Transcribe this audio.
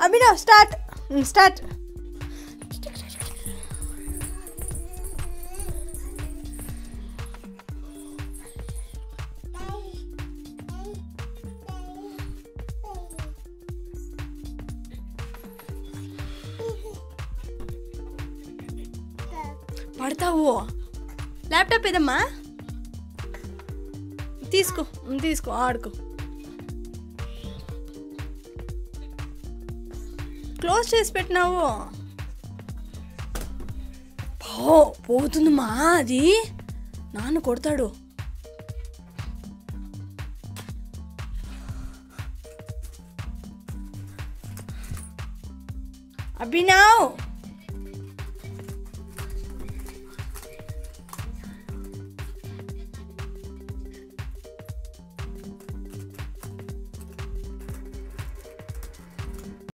Abhinav start start పడతావు laptop ఏదమ్మా తీసుకో ఉమ్, తీసుకో ఆడుకో క్లోజ్ చేసి పెట్టినావు పో పోతుందమ్మా అది నాన్న కొడతాడు అభినవ్